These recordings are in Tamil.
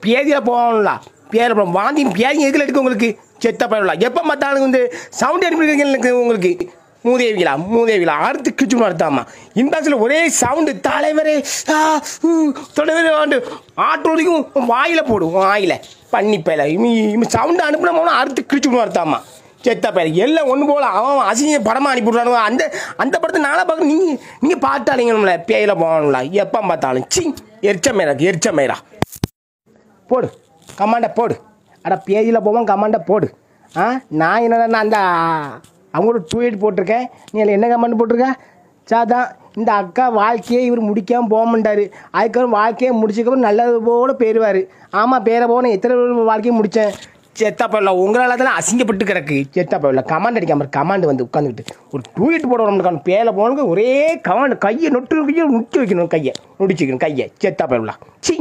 பேதியில் போகணும்ல பேரில் போகணும் வாந்தி பேதி எதில் எடுக்க உங்களுக்கு செத்த பயிரலாம் எப்போ பார்த்தாலும் வந்து சவுண்ட் அனுப்பிடுங்க எனக்கு உங்களுக்கு மூதேவிகளா மூதேவிகளா அறுத்து கிச்சு நடத்தாமா இன்பாக்ஸில் ஒரே சவுண்டு தலைவரே ஆ, ஊ, தலைவரே ஆண்டு ஆட்டோ வரைக்கும் வாயில் போடும் வாயில் பண்ணி பேல இவன் சவுண்டு அனுப்பின அறுத்து கிழிச்சு நடத்தாமா செத்த பேர் எல்லாம் ஒன்று போல அவன் அசிங்க படமாக அனுப்பிவிட்றானுங்க அந்த அந்த படத்தை நாளாக பார்க்க நீங்கள் நீங்கள் பார்த்தாலிங்கணும்ல பேயில போகணும்ல எப்போ பார்த்தாலும் சி எரிச்ச மேரா எரிச்ச மேரா போடு கமாண்டை போடு அட பேஜில் போவோம் கமாண்டை போடு ஆ நான் என்னடா அந்த அவங்களோட டூ எயிட் போட்டிருக்கேன் நீ அதில் என்ன கமெண்ட் போட்டிருக்க சாதான் இந்த அக்கா வாழ்க்கையை இவர் முடிக்காமல் போக மாட்டார் அதுக்கப்புறம் வாழ்க்கையை முடிச்சதுக்கப்புறம் நல்லது போல பேருவார் ஆமாம் பேரை போன எத்தனை வாழ்க்கையை முடித்தேன் செத்தா போயிடல உங்களால் தானே அசிங்கப்பட்டு கிடக்கு செத்தா போயிடல கமாண்ட் அடிக்காம கமாண்ட் வந்து உட்காந்துக்கிட்டு ஒரு டூ எயிட் போட நம்மளுக்கான பேரை போனதுக்கு ஒரே கமாண்ட் கையை நொட்டு கையை நுட்டி வைக்கணும் கையை நொடிச்சிக்கணும் கையை செத்தா போயிடலாம் சி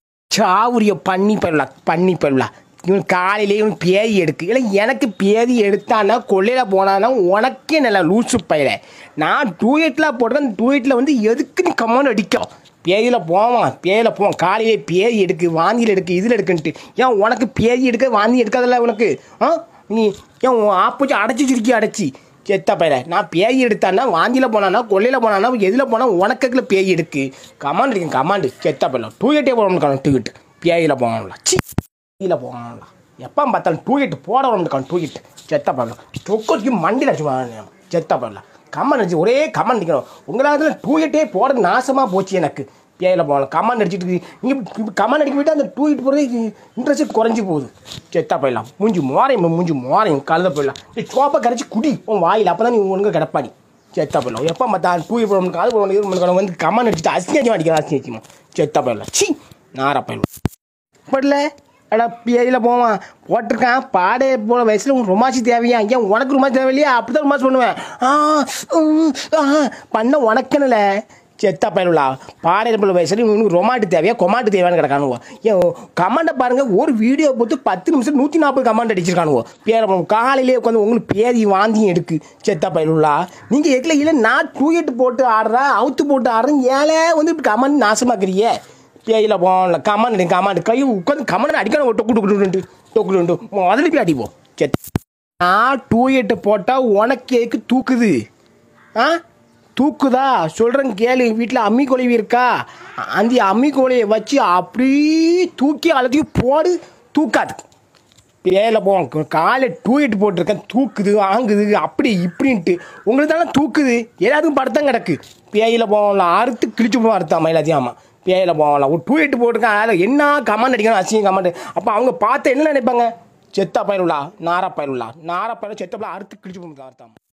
சாவுரிய பண்ணி பெறலாம் பண்ணி பெறலாம் இவன் காலையிலே இவன் பேதி எடுக்கு இல்லை எனக்கு பேதி எடுத்தானா கொள்ளையில் போனானா உனக்கே நல்லா லூசு பயில நான் டூ எயிட்டில் போடுறேன் டூ எயிட்டில் வந்து எதுக்கு நீ கம்மான்னு அடிக்கும் பேதியில் போவான் பேதியில் போவான் காலையிலே பேதி எடுக்கு வாந்தியில் எடுக்கு இதில் எடுக்குன்ட்டு ஏன் உனக்கு பேதி எடுக்க வாந்தி எடுக்காதல்ல உனக்கு ஆ நீ ஏன் உன் ஆப்போச்சு அடைச்சி சுருக்கி அடைச்சி செத்த பையல நான் பேய் எடுத்தானா வாந்தியில் போனானா கொள்ளையில் போனானா எதில் போனால் உனக்குல பேய் எடுக்கு கமாண்ட் இருக்கு கமாண்டு செத்த பையல டூ எயிட்டே போடணும் டூ எட்டு பேயில் போகணும்ல சி பேயில் போகணும்ல எப்போ பார்த்தாலும் டூ எட்டு போட வரணும் டூ எட்டு செத்த பையல தொக்கோக்கு மண்டியில் அடிச்சு செத்த பையல கம்மன் அடிச்சு ஒரே கம்மன் அடிக்கணும் உங்களால் டூ எட்டே போட நாசமாக போச்சு எனக்கு பேயில் போகலாம் கமாண்ட் அடிச்சிட்டு நீங்கள் கமாண்ட் அடிக்க போயிட்டு அந்த டூ எயிட் போகிறது இன்ட்ரெஸ்ட் குறைஞ்சி போகுது செத்தா போயிடலாம் மூஞ்சி மோரையும் மூஞ்சி மோரையும் கலந்த போயிடலாம் நீ சோப்பை கரைச்சி குடி உன் வாயில் அப்போ தான் நீ ஒழுங்காக கிடப்பாடி செத்தா போயிடலாம் எப்போ பார்த்தா டூ எயிட் போடணும் காது போடணும் இது பண்ணணும் வந்து கமாண்ட் அடிச்சுட்டு அசிங்கம் அடிக்கலாம் அசிங்கம் செத்தா போயிடலாம் சி நாரா போயிடலாம் படல அடா பேயில் போவான் போட்டிருக்கான் பாடே போன வயசில் உன் ரொமாசி தேவையா ஏன் உனக்கு ரொமாசி தேவையில்லையா அப்படி தான் ரொமாசி பண்ணுவேன் ஆ உம், ஆ, பண்ண உனக்குன்னு செத்தா பயனுலா பாடே போல வயசில் உனக்கு ரொமாட்டு தேவையா கொமாட்டு தேவையான்னு கிடக்கானுவோ ஏன் கமாண்டை பாருங்கள் ஒரு வீடியோ போட்டு பத்து நிமிஷம் நூற்றி நாற்பது கமாண்ட் அடிச்சிருக்கானுவோ பேர காலையிலே உட்காந்து உங்களுக்கு பேதி வாந்தியும் எடுக்கு செத்தா பயனுலா நீங்கள் எக்கில் இல்லை நான் டூ எட்டு போட்டு ஆடுறா அவுத்து போட்டு ஆடுறேன் ஏழை வந்து இப்படி கமாண்ட் நாசமாக்குறியே பேயில் போகல கமாண்ட் கமாண்ட் கை உட்காந்து கமாண்ட் அடிக்கணும் டொக்கு டொக்கு டொக்கு டொக்கு டொக்கு முதல்ல போய் அடிப்போம் சரி நான் டூ எட்டு போட்டால் உனக்கு எதுக்கு தூக்குது ஆ தூக்குதா சொல்கிறேன் கேளு வீட்டில் அம்மி கொழுவி இருக்கா அந்த அம்மி கொலையை வச்சு அப்படியே தூக்கி எல்லாத்தையும் போடு தூக்காது பேல போவோம் காலை டூ எட்டு போட்டிருக்கேன் தூக்குது ஆங்குது அப்படி இப்படின்ட்டு உங்களுக்கு தானே தூக்குது எல்லாத்துக்கும் படுத்தம் கிடக்கு பேயில் போவோம்ல அறுத்து கிழிச்சு போவோம் அறுத்தாமா எல்லாத்தையும் ஆமாம் பேயில் போவோம்ல ஒரு டூ எட்டு போட்டிருக்கேன் அதில் என்ன கமெண்ட் அடிக்கணும் அசிங்க கமெண்ட் அப்போ அவங்க பார்த்து என்ன நினைப்பாங்க செத்தா பயிருலா நாரா பயிருலா நாரா பயிர் செத்தப்பல அறுத்து கிழிச்சு போவோம் அறுத்தாமா